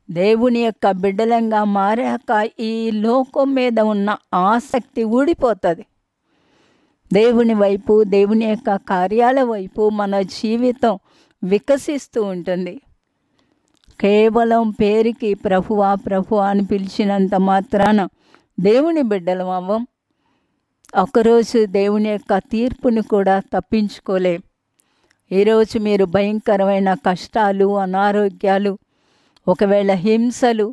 దేవుని యొక్క బిడ్డలంగా మారాక ఈ లోకం మీద ఉన్న ఆసక్తి ఊడిపోతుంది దేవుని వైపు దేవుని యొక్క కార్యాల వైపు మన జీవితం వికసిస్తూ ఉంటుంది కేవలం పేరుకి ప్రభువా ప్రభు అని పిలిచినంత మాత్రాన దేవుని బిడ్డలం అవ్వం ఒకరోజు దేవుని యొక్క తీర్పుని కూడా తప్పించుకోలేం ఈరోజు మీరు భయంకరమైన కష్టాలు అనారోగ్యాలు ఒకవేళ హింసలు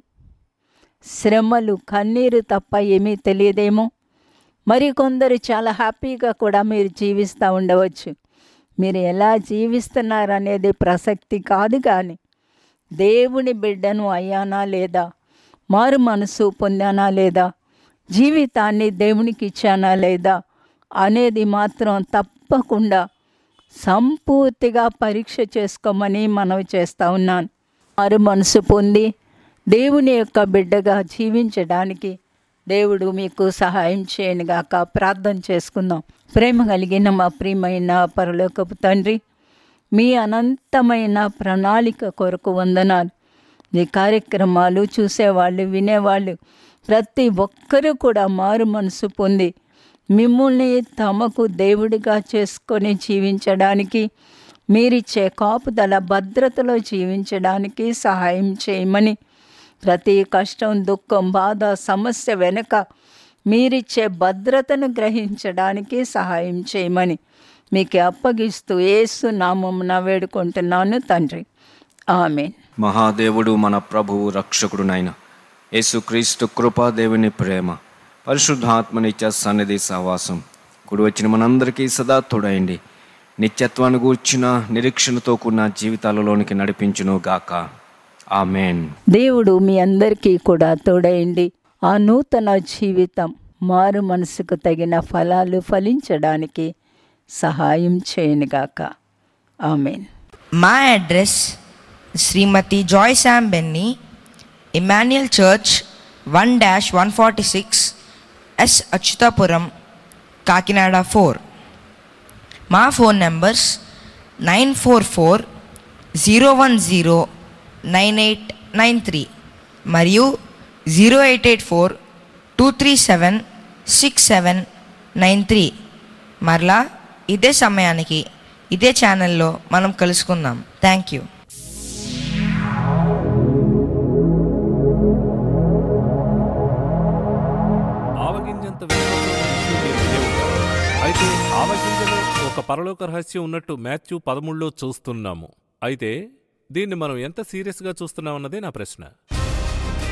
శ్రమలు కన్నీరు తప్ప ఏమీ తెలియదేమో మరి కొందరు చాలా హ్యాపీగా కూడా మీరు జీవిస్తూ ఉండవచ్చు మీరు ఎలా జీవిస్తున్నారు అనేది ప్రసక్తి కాదు కానీ దేవుని బిడ్డను అయ్యానా లేదా మారు మనసు పొందానా లేదా జీవితాన్ని దేవునికి ఇచ్చానా లేదా అనేది మాత్రం తప్పకుండా సంపూర్తిగా పరీక్ష చేసుకోమని మనవి చేస్తూ ఉన్నాను మారు మనసు పొంది దేవుని యొక్క బిడ్డగా జీవించడానికి దేవుడు మీకు సహాయం చేయనుగాక ప్రార్థన చేసుకుందాం ప్రేమ కలిగిన మా ప్రియమైన పరలోకపు తండ్రి మీ అనంతమైన ప్రణాళిక కొరకు వందనాలు ఈ కార్యక్రమాలు చూసేవాళ్ళు వినేవాళ్ళు ప్రతి ఒక్కరూ కూడా మారు మనసు పొంది మిమ్మల్ని తమకు దేవుడిగా చేసుకొని జీవించడానికి మీరిచ్చే కాపుదల భద్రతలో జీవించడానికి సహాయం చేయమని ప్రతి కష్టం దుఃఖం బాధ సమస్య వెనుక మీరిచ్చే భద్రతను గ్రహించడానికి సహాయం చేయమని మీకు అప్పగిస్తూ ఏసు నామమున వేడుకుంటున్నాను తండ్రి ఆమెన్ మహాదేవుడు మన ప్రభువు రక్షకుడునైన యేసుక్రీస్తు కృపా దేవుని ప్రేమ పరిశుద్ధాత్మ నిత్య సన్నిధి సహవాసం కుడి వచ్చిన మనందరికీ సదా తోడైండి నిత్యత్వాన్ని గూర్చిన నిరీక్షణతో కూడిన జీవితాలలోనికి నడిపించును గాక ఆమెన్ దేవుడు మీ అందరికీ కూడా తోడయండి ఆ నూతన జీవితం మారు మనసుకు తగిన ఫలాలు ఫలించడానికి సహాయం చేయనుగాక ఆమెన్ మా address Shrimati Joy Sam Benny Emmanuel church one dash one forty six S Atchutapuram Kakinada four మా phone numbers nine four four zero one zero nine eight nine three మరియు zero eight eight four two three seven six seven nine three మరలా ఇదే సమయానికి ఇదే ఛానల్లో మనం కలుసుకుందాం thank you ఆవగింజంత విశ్వాసమైన విషయం మీరు వినే ఉంటారు. అయితే ఆవగింజలో ఒక పరలోక రహస్యం ఉన్నట్టు మాథ్యూ పదమూడులో చూస్తున్నాము అయితే దీన్ని మనం ఎంత సీరియస్గా చూస్తున్నామన్నదే నా ప్రశ్న